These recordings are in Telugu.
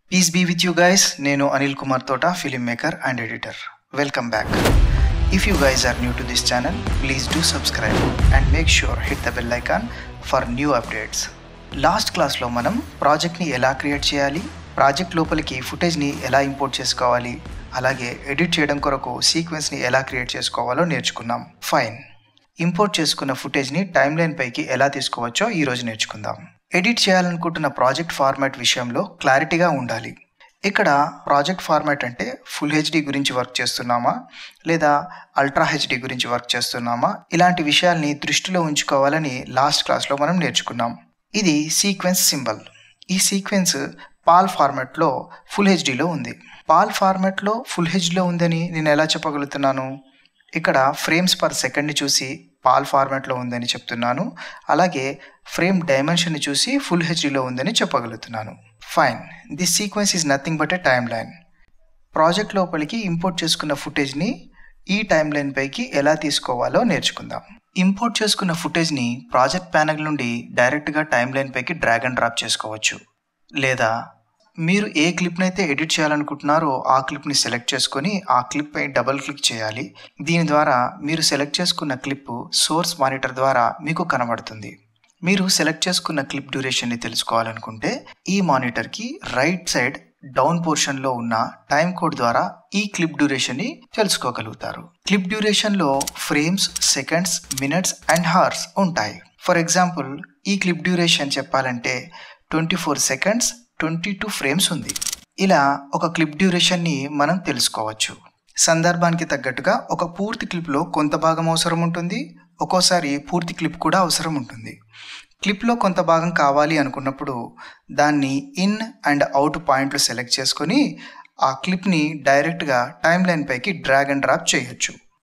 Piece be with you guys నేను Anil Kumar Thota film maker and editor welcome back if you guys are new to this channel please do subscribe and make sure hit the bell icon for new updates last క్లాస్లో మనం ప్రాజెక్ట్ని ఎలా క్రియేట్ చేయాలి ప్రాజెక్ట్ లోపలికి ఫుటేజ్ని ఎలా ఇంపోర్ట్ చేసుకోవాలి అలాగే ఎడిట్ చేయడం కొరకు సీక్వెన్స్ని ఎలా క్రియేట్ చేసుకోవాలో నేర్చుకున్నాం ఫైన్ ఇంపోర్ట్ చేసుకున్న ఫుటేజ్ని టైమ్ లైన్ పైకి ఎలా తీసుకోవచ్చో ఈరోజు నేర్చుకుందాం ఎడిట్ చేయాలనుకుంటున్న ప్రాజెక్ట్ ఫార్మాట్ విషయంలో క్లారిటీగా ఉండాలి ఇక్కడ ప్రాజెక్ట్ ఫార్మాట్ అంటే ఫుల్ హెచ్డి గురించి వర్క్ చేస్తున్నామా లేదా అల్ట్రా హెచ్డి గురించి వర్క్ చేస్తున్నామా ఇలాంటి విషయాల్ని దృష్టిలో ఉంచుకోవాలని లాస్ట్ క్లాస్లో మనం నేర్చుకున్నాం ఇది సీక్వెన్స్ సింబల్ ఈ సీక్వెన్స్ పాల్ ఫార్మాట్లో ఫుల్ హెచ్డిలో ఉంది పాల్ ఫార్మాట్లో ఫుల్ హెచ్డిలో ఉందని నేను ఎలా చెప్పగలుగుతున్నాను ఇక్కడ ఫ్రేమ్స్ పర్ సెకండ్ని చూసి పాల్ ఫార్మాట్లో ఉందని చెప్తున్నాను అలాగే ఫ్రేమ్ డైమెన్షన్ని చూసి ఫుల్ హెచ్డిలో ఉందని చెప్పగలుగుతున్నాను fine this sequence is nothing but a time line project లోపలికి ఇంపోర్ట్ చేసుకున్న ఫుటేజ్ని ఈ టైమ్ లైన్ పైకి ఎలా తీసుకోవాలో నేర్చుకుందాం ఇంపోర్ట్ చేసుకున్న ఫుటేజ్ని ప్రాజెక్ట్ ప్యానల్ నుండి డైరెక్ట్గా టైమ్ లైన్ పైకి డ్రాగ్ అండ్ డ్రాప్ చేసుకోవచ్చు లేదా మీరు ఏ క్లిప్ని అయితే ఎడిట్ చేయాలనుకుంటున్నారో ఆ క్లిప్ని సెలెక్ట్ చేసుకొని ఆ క్లిప్ పై డబుల్ క్లిక్ చేయాలి దీని ద్వారా మీరు సెలెక్ట్ చేసుకున్న క్లిప్ సోర్స్ మానిటర్ ద్వారా మీకు కనబడుతుంది మీరు సెలెక్ట్ చేసుకున్న క్లిప్ డ్యూరేషన్ని తెలుసుకోవాలనుకుంటే ఈ మానిటర్కి రైట్ సైడ్ డౌన్ పోర్షన్లో ఉన్న టైం కోడ్ ద్వారా ఈ క్లిప్ డ్యూరేషన్ని తెలుసుకోగలుగుతారు క్లిప్ డ్యూరేషన్లో frames seconds minutes and hours ఉంటాయి ఫర్ ఎగ్జాంపుల్ ఈ క్లిప్ డ్యూరేషన్ చెప్పాలంటే twenty four seconds twenty two frames ఉంది ఇలా ఒక క్లిప్ డ్యూరేషన్ని మనం తెలుసుకోవచ్చు సందర్భానికి తగ్గట్టుగా ఒక పూర్తి క్లిప్లో కొంత భాగం అవసరం ఉంటుంది ఒక్కోసారి పూర్తి క్లిప్ కూడా అవసరం ఉంటుంది క్లిప్లో కొంత భాగం కావాలి అనుకున్నప్పుడు దాన్ని ఇన్ అండ్ అవుట్ పాయింట్లు సెలెక్ట్ చేసుకొని ఆ క్లిప్ని డైరెక్ట్గా టైం లైన్ పైకి డ్రాగ్ అండ్ డ్రాప్ చేయొచ్చు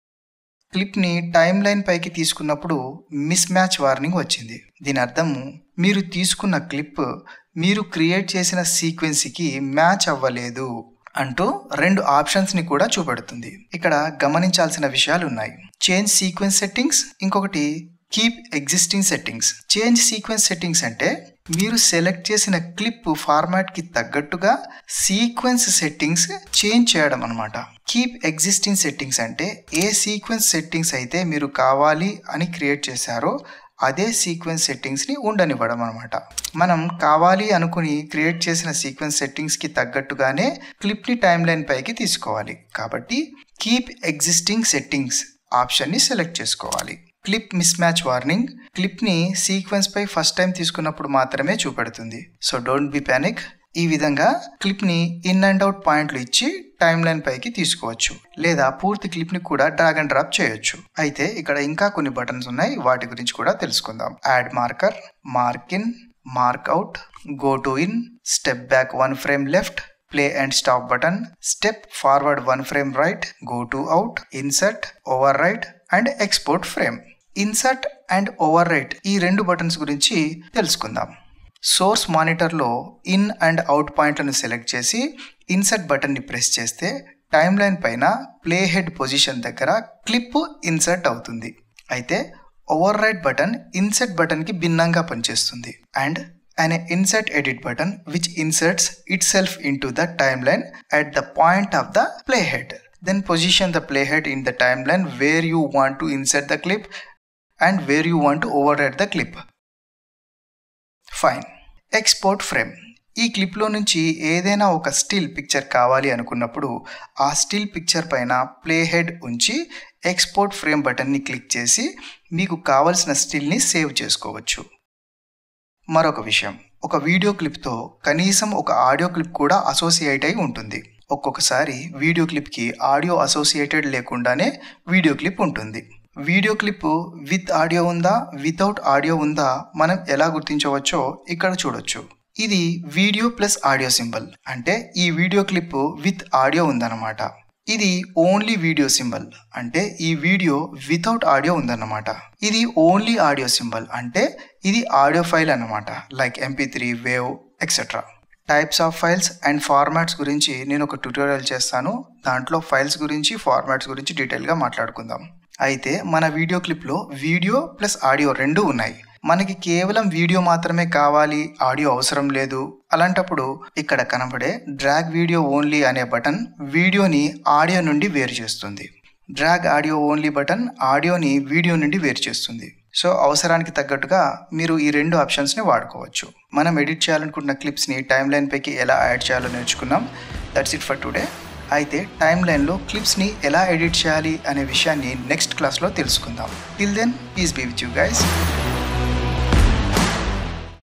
క్లిప్ని టైం లైన్ పైకి తీసుకున్నప్పుడు మిస్ మ్యాచ్ వార్నింగ్ వచ్చింది దీని అర్థము మీరు తీసుకున్న క్లిప్ మీరు క్రియేట్ చేసిన సీక్వెన్స్కి మ్యాచ్ అవ్వలేదు అంటూ రెండు ఆప్షన్స్ని కూడా చూపెడుతుంది ఇక్కడ గమనించాల్సిన విషయాలు ఉన్నాయి చేంజ్ సీక్వెన్స్ సెట్టింగ్స్ ఇంకొకటి keep existing settings change sequence settings అంటే మీరు సెలెక్ట్ చేసిన క్లిప్ ఫార్మాట్కి తగ్గట్టుగా సీక్వెన్స్ సెట్టింగ్స్ చేంజ్ చేయడం అనమాట కీప్ ఎగ్జిస్టింగ్ సెట్టింగ్స్ అంటే ఏ సీక్వెన్స్ సెట్టింగ్స్ అయితే మీరు కావాలి అని క్రియేట్ చేశారో అదే సీక్వెన్స్ సెట్టింగ్స్ని ఉండనివ్వడం అనమాట మనం కావాలి అనుకుని క్రియేట్ చేసిన సీక్వెన్స్ సెట్టింగ్స్కి తగ్గట్టుగానే క్లిప్ని టైం లైన్ పైకి తీసుకోవాలి కాబట్టి కీప్ ఎగ్జిస్టింగ్ సెట్టింగ్స్ ఆప్షన్ని సెలెక్ట్ చేసుకోవాలి క్లిప్ మిస్ మ్యాచ్ వార్నింగ్ క్లిప్ని సీక్వెన్స్ పై ఫస్ట్ టైం తీసుకున్నప్పుడు మాత్రమే చూపెడుతుంది సో డోంట్ బి ప్యానిక్ ఈ విధంగా క్లిప్ని ఇన్ అండ్ అవుట్ పాయింట్లు ఇచ్చి టైం లైన్ పైకి తీసుకోవచ్చు లేదా పూర్తి క్లిప్ని కూడా డ్రాగ్ అండ్ డ్రాప్ చేయొచ్చు అయితే ఇక్కడ ఇంకా కొన్ని బటన్స్ ఉన్నాయి వాటి గురించి కూడా తెలుసుకుందాం add marker mark in mark out go to in step back one frame left play and stop button step forward one frame right go to out insert overwrite and export frame insert and overwrite ఈ రెండు బటన్స్ గురించి తెలుసుకుందాం సోర్స్ మానిటర్లో ఇన్ అండ్ అవుట్ పాయింట్లను సెలెక్ట్ చేసి ఇన్సర్ట్ బటన్ని ప్రెస్ చేస్తే టైం లైన్ పైన ప్లే హెడ్ పొజిషన్ దగ్గర క్లిప్ ఇన్సర్ట్ అవుతుంది అయితే ఓవర్ రైట్ బటన్ ఇన్సర్ట్ బటన్కి భిన్నంగా పనిచేస్తుంది and an insert edit button which inserts itself into the timeline at the point of the playhead. Then position the playhead in the timeline where you want to insert the clip and where you want to override the clip. Fine. Export frame. ఈ క్లిప్లో నుంచి ఏదైనా ఒక స్టిల్ పిక్చర్ కావాలి అనుకున్నప్పుడు ఆ స్టిల్ పిక్చర్ పైన ప్లే హెడ్ ఉంచి ఎక్స్పోర్ట్ ఫ్రేమ్ బటన్ని క్లిక్ చేసి మీకు కావలసిన స్టిల్ని సేవ్ చేసుకోవచ్చు మరొక విషయం ఒక వీడియో క్లిప్తో కనీసం ఒక ఆడియో క్లిప్ కూడా అసోసియేట్ అయి ఉంటుంది ఒక్కొక్కసారి వీడియో క్లిప్కి ఆడియో అసోసియేటెడ్ లేకుండానే వీడియో క్లిప్ ఉంటుంది వీడియో క్లిప్ విత్ ఆడియో ఉందా వితౌట్ ఆడియో ఉందా మనం ఎలా గుర్తించవచ్చో ఇక్కడ చూడొచ్చు ఇది వీడియో ప్లస్ ఆడియో సింబల్ అంటే ఈ వీడియో క్లిప్ విత్ ఆడియో ఉందన్నమాట ఇది ఓన్లీ వీడియో సింబల్ అంటే ఈ వీడియో వితౌట్ ఆడియో ఉందన్నమాట ఇది ఓన్లీ ఆడియో సింబల్ అంటే ఇది ఆడియో ఫైల్ అన్నమాట like MP three wave etcetera types of files and formats గురించి నేను ఒక ట్యూటోరియల్ చేస్తాను దాంట్లో ఫైల్స్ గురించి ఫార్మాట్స్ గురించి డీటెయిల్గా మాట్లాడుకుందాం అయితే మన వీడియో క్లిప్లో వీడియో ప్లస్ ఆడియో రెండు ఉన్నాయి మనకి కేవలం వీడియో మాత్రమే కావాలి ఆడియో అవసరం లేదు అలాంటప్పుడు ఇక్కడ కనబడే డ్రాగ్ వీడియో ఓన్లీ అనే బటన్ వీడియోని ఆడియో నుండి వేరు చేస్తుంది డ్రాగ్ ఆడియో ఓన్లీ బటన్ ఆడియోని వీడియో నుండి వేరు చేస్తుంది సో అవసరానికి తగ్గట్టుగా మీరు ఈ రెండు ఆప్షన్స్ని వాడుకోవచ్చు మనం ఎడిట్ చేయాలనుకుంటున్న క్లిప్స్ని టైం లైన్ పైకి ఎలా యాడ్ చేయాలో నేర్చుకున్నాం దట్స్ ఇట్ ఫర్ టుడే అయితే టైం లైన్లో క్లిప్స్ని ఎలా ఎడిట్ చేయాలి అనే విషయాన్ని నెక్స్ట్ క్లాస్లో తెలుసుకుందాం till then please be with you guys